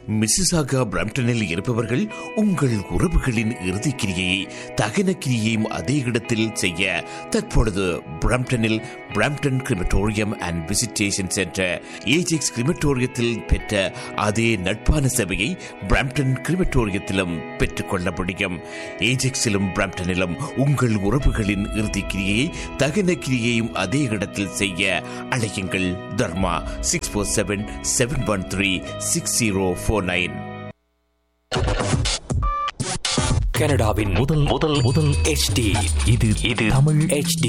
Mississauga பிரம்டனில் இருப்பவர்கள் உங்கள் உறவுகளின் இறுதிக்கிரியை தகன கிரியையும் அதே இடத்தில் செய்ய தற்பொழுது பிரம்டனில் Brampton crematorium and visitation centre Ajax கிரிமட்டோரியத்தில் பெற்ற அதே நட்பான சேவையை பிரம்டன் கிரிமட்டோரியத்திலும் பெற்றுக்கொள்ள முடியும் ஏஜெக்ஸிலும் பிரம்டனிலும் உங்கள் உறவுகளின் இறுதிக்கிரியை தகன கிரியையும் அதே இடத்தில் செய்ய அழையுங்கள் Dharma six four seven seven one three six zero four nine கனடாவின் முதல் முதல் முதல் HD இது இது தமிழ் HD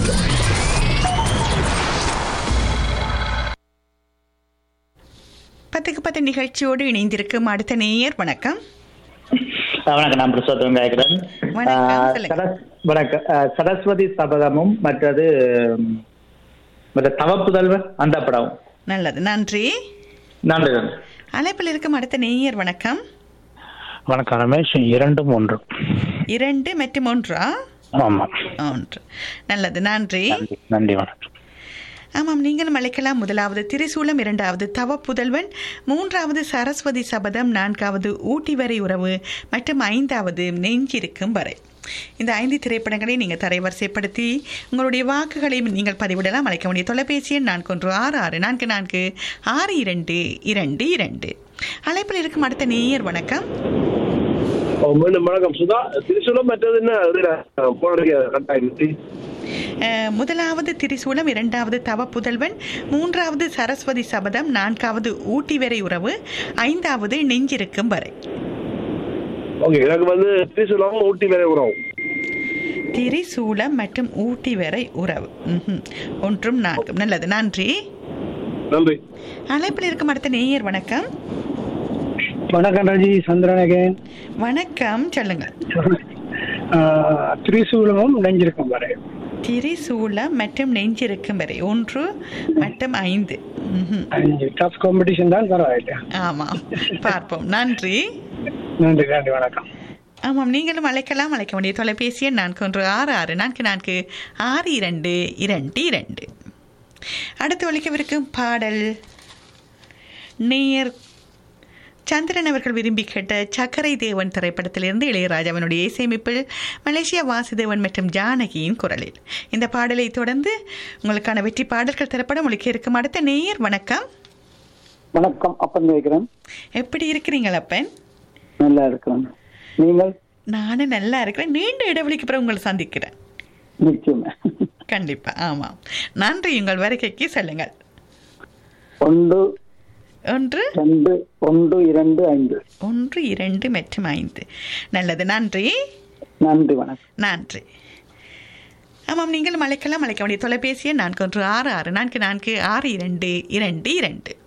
பத்துக்கு பத்து நிகழ்ச்சியோடு இணைந்திருக்கும் அடுத்த நேயர் வணக்கம் வணக்கம் நான் புருஷோத்தம் கேட்கிறேன் வணக்கம், ஆஹ் சொல்லுங்க. சரஸ்- வணக்கம் ஆஹ் சரஸ்வதி சபதமும் மற்றது ம், மற்ற தவப்புதல்வன் அந்த படம் நல்லது நன்றி நன்றி நன்றி அழைப்பில் இருக்கும் அடுத்த நேயர் வணக்கம் வணக்கம் ரமேஷ் இரண்டும் ஒன்று இரண்டு மற்றும் ஒன்றா ஆமாம் ஒன்று நல்லது நன்றி நன்றி நன்றி வணக்கம் ஆமாம் நீங்களும் அழைக்கலாம் முதலாவது திரிசூலம் இரண்டாவது தவ புதல்வன் மூன்றாவது சரஸ்வதி சபதம் நான்காவது ஊட்டி வரை உறவு மற்றும் ஐந்தாவது நெஞ்சிருக்கும் வரை இந்த ஐந்து திரைப்படங்களை நீங்கள் தரைவரிசைப்படுத்தி உங்களுடைய வாக்குகளை நீங்கள் பதிவிடலாம் அழைக்க வேண்டிய தொலைபேசி எண் நான்கு ஒன்று ஆறு ஆறு நான்கு நான்கு ஆறு இரண்டு இரண்டு இரண்டு அழைப்பில் இருக்கும் அடுத்த நேயர் வணக்கம் ஓ, மீண்டும் வணக்கம் சுதா திருச்சூலம் மற்றது என்ன அதுல போனதுக்கு கட்டாயிடுச்சு அஹ், முதலாவது திரிசூலம் இரண்டாவது தவ புதல்வன் மூன்றாவது சரஸ்வதி சபதம் நான்காவது ஊட்டி வரை உறவு ஐந்தாவது நெஞ்சிருக்கும் வரை ஓகே எனக்கு வந்து திருச்சூலம் ஊட்டி வேற உறவு திரிசூலம் மற்றும் ஊட்டி வரை உறவு ம்ஹும். ஒன்றும் நான்கும் நல்லது நன்றி நன்றி அழைப்பில் இருக்கும் அடுத்த நேயர் வணக்கம் வணக்கம் ரஜி சந்திரனகன் வணக்கம் சொல்லுங்க திரிசூலமும் நெஞ்சிருக்கும் வரை திரிசூலம் மற்றும் நெஞ்சிருக்கும் வரை ஒன்று மற்றும் ஐந்து ம்ஹும். டஃப் காம்படிஷன் தான் பரவாயில்ல ஆமாம் பார்ப்போம் நன்றி நன்றி நன்றி வணக்கம் ஆமாம் நீங்களும் அழைக்கலாம் அழைக்க வேண்டிய தொலைபேசி எண் நான்கு ஒன்று ஆறு ஆறு நான்கு நான்கு ஆறு இரண்டு இரண்டு இரண்டு அடுத்து ஒழிக்கவிருக்கும் பாடல் நேயர் சந்திரன் அவர்கள் விரும்பி கேட்ட சக்கரை தேவன் திரைப்படத்திலிருந்து இளையராஜாவினுடைய இசையமைப்பில் மலேசியா வாசுதேவன் மற்றும் ஜானகியின் குரலில் இந்த பாடலை தொடர்ந்து உங்களுக்கான வெற்றி பாடல்கள் திரைப்படம் ஒழிக்க இருக்கும் அடுத்த நேயர் வணக்கம் வணக்கம் அப்பன் வைக்கிறேன் எப்படி இருக்கிறீங்கள் அப்பன் நல்லா இருக்கிறேன் நீங்கள் நானும் நல்லா இருக்கிறேன் நீண்ட இடைவெளிக்கு பிறகு உங்களை சந்திக்கிறேன் நிச்சயமா கண்டிப்பா ஆமாம் நன்றி உங்கள் வருகைக்கு செல்லுங்கள் ஒன்று ஒன்று ரெண்டு ஒன்று இரண்டு ஐந்து ஒன்று இரண்டு மற்றும் ஐந்து நல்லது நன்றி நன்றி வணக்கம் நன்றி ஆமாம் நீங்கள் அழைக்கலாம் அழைக்க வேண்டிய தொலைபேசி எண் நான்கு ஒன்று ஆறு ஆறு நான்கு நான்கு ஆறு இரண்டு இரண்டு இரண்டு